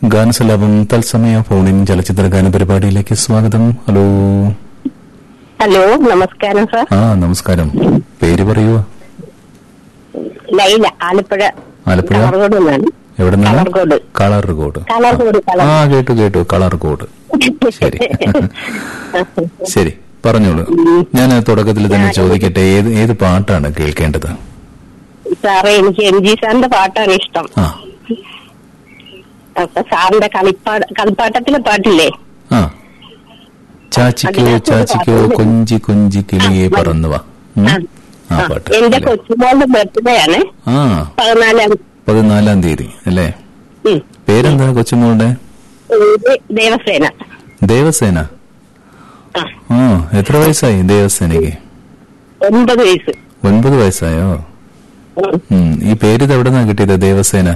ഗാനസലാപം തത്സമയ ഫോണിൻ ചലച്ചിത്ര ഗാന പരിപാടിയിലേക്ക് സ്വാഗതം ഹലോ ഹലോ നമസ്കാരം സാർ ആ നമസ്കാരം പേര് പറയുക ലൈല ആലപ്പുഴ ആലപ്പുഴ കളർകോട് നിന്നാണ് എവിടെ കളർകോട്. കളർകോട് കളർകോട് ആ കേട്ടു കേട്ടു കളർകോട് ശരി ശരി പറഞ്ഞോളൂ ഞാൻ തുടക്കത്തിൽ തന്നെ ചോദിക്കട്ടെ ഏത് ഏത് പാട്ടാണ് കേൾക്കേണ്ടത് സാറേ എനിക്ക് എം ജി സാറിന്റെ പാട്ടാണ് ഇഷ്ടം ആ അപ്പൊ സാറിന്റെ കളിപ്പാട കളിപ്പാട്ടത്തിലെ പാട്ടില്ലേ ആ ചാച്ചിക്കോ അതിനകത്ത് ചാച്ചിക്കോ പാട്ടുണ്ട്. കൊഞ്ചി കൊഞ്ചി കിളിയെ ആ, പറന്നുവാ ഉം? ആ, ആ ആ, പാട്ട് എന്റെ അല്ലേ? കൊച്ചുമോളുടെ ബർത്ത്ഡേ ആണ് ആ പതിനാലാം പതിനാലാം തീയതി അല്ലേ ഉം. പേരെന്താ കൊച്ചുമോളുടെ ഇത് ദേവസേന ദേവസേന ആ ആ എത്ര വയസ്സായി ദേവസേനയ്ക്ക് ഒൻപത് വയസ്സ് ഒൻപത് വയസ്സായോ ഉം. ഉം ഈ പേര് ഇത് എവിടെ നിന്നാ കിട്ടിയത് ദേവസേന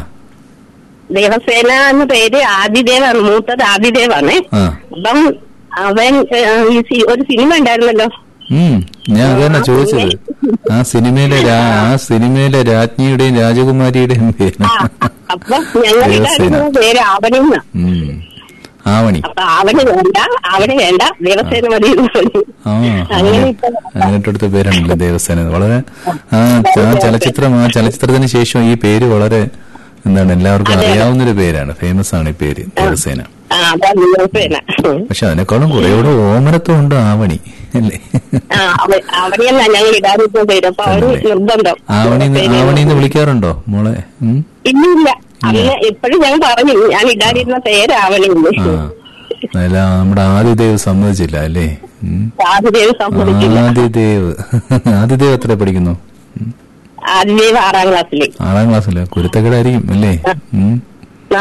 ദേവസേന എന്ന പേര് ആദിദേവാണ് മൂത്തത് ആദിദേവാണ് ആ അപ്പം അവൻ ഏ, ഈ സി- ഒരു സിനിമ ഉണ്ടായിരുന്നല്ലോ ഉം ഞാൻ അതന്നെ ചോദിച്ചത് ആ സിനിമയിലെ രാ- ആ സിനിമയിലെ രാജ്ഞിയുടെയും രാജകുമാരിയുടെയും പേര് ആ, അപ്പൊ ഞങ്ങൾ ദേവസേന ഇടായിരുന്ന പേര് ആവണിന്ന ഉം ആവണി അപ്പൊ അവന് വേണ്ട അവന് വേണ്ട ദേവസേന മതി എന്ന് പറഞ്ഞു ആ അങ്ങനെ ഇപ്പൊ അങ്ങനെട്ടടുത്ത പേരാണല്ലോ ദേവസേന വളരെ ആ ച- ചലച്ചിത്രം ആ ചലച്ചിത്രത്തിന് ശേഷം ഈ പേര് വളരെ എന്താണ് എല്ലാവർക്കും അതെ, അതെ. അറിയാവുന്നൊരു പേരാണ് ഫേമസ് ആണ് ഈ പേര് ദേവസേന ആ അതാ ദേവസേന പക്ഷെ അതിനേക്കാളും കുറേയൂടെ ഓമനത്വം ഉണ്ട് ആവണി അല്ലേ ആ അവ- അവനെയല്ല ഞങ്ങൾ ഇടാതിരുന്ന പേര് അപ്പൊ അവന് തന്നെ. നിർബന്ധം ആവണി ദേവസേന ആവണി എന്ന് വിളിക്കാറുണ്ടോ മോളെ ഉം? ഇല്ല ഇല്ല അന്ന് എപ്പോഴും ഞാൻ പറഞ്ഞു ഞാൻ ഇടാതിരുന്ന പേര് ആ ആവണിന്ന് അല്ല നമ്മുടെ ആദിദേവ് സമ്മതിച്ചില്ല അല്ലേ ഉം. ആദിദേവ് സമ്മതിക്കില്ല ആദിദേവ് ആദിദേവ് എത്ര പഠിക്കുന്നു ഉം. ആദിദേവ് ആറാം ക്ലാസ്സില് ആറാം ക്ലാസ്സില് കുരുത്തക്കേടായിരിക്കും അല്ലേ ഉം. ആ.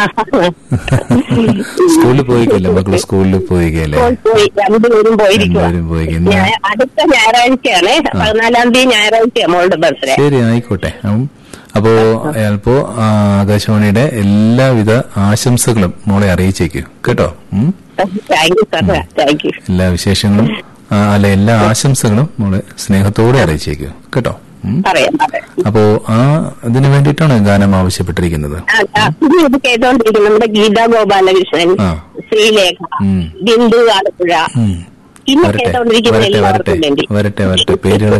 സ്കൂളിൽ പോയിക്കല്ലേ മക്കള് സ്കൂളിൽ പോയിക്കല്ലേ പോയി, പോയി രണ്ടുപേരും പോയിരിക്കുക രണ്ടുപേരും പോയിക്കുന്നു അടുത്ത ഞായറാഴ്ചയാണ് പതിനാലാം തീയതി ഞായറാഴ്ചയാണ് മോളുടെ ബർത്ത്ഡേ ശരി ആയിക്കോട്ടെ ഉം. അപ്പോ അയാൾപ്പോ ആ, ആകാശവാണിയുടെ എല്ലാവിധ ആശംസകളും മോളെ അറിയിച്ചേക്കൂ കേട്ടോ ഉം. Thank you sir thank you എല്ലാ വിശേഷങ്ങളും ആ, അല്ല എല്ലാ ആശംസകളും മോളെ സ്നേഹത്തോടെ അറിയിച്ചേക്കൂ കേട്ടോ ഉം. പറയാം പറയാം അപ്പോ ആ ഇതിനു വേണ്ടിയിട്ടാണ് ഗാനം ആവശ്യപ്പെട്ടിരിക്കുന്നത് ആ, ആ, ഇനി ഇത് കേട്ടോണ്ടിരിക്കും നമ്മുടെ ഗീതാ ഗോപാലകൃഷ്ണൻ ആ. ശ്രീലേഖ ഉം. ബിന്ദു ആലപ്പുഴ ഉം. ഇന്ന് വരട്ടെ കേട്ടോണ്ടിരിക്കുന്ന വരട്ടെ വരട്ടെ എല്ലാവർക്കും വേണ്ടി വരട്ടെ വരട്ടെ പേരുകൾ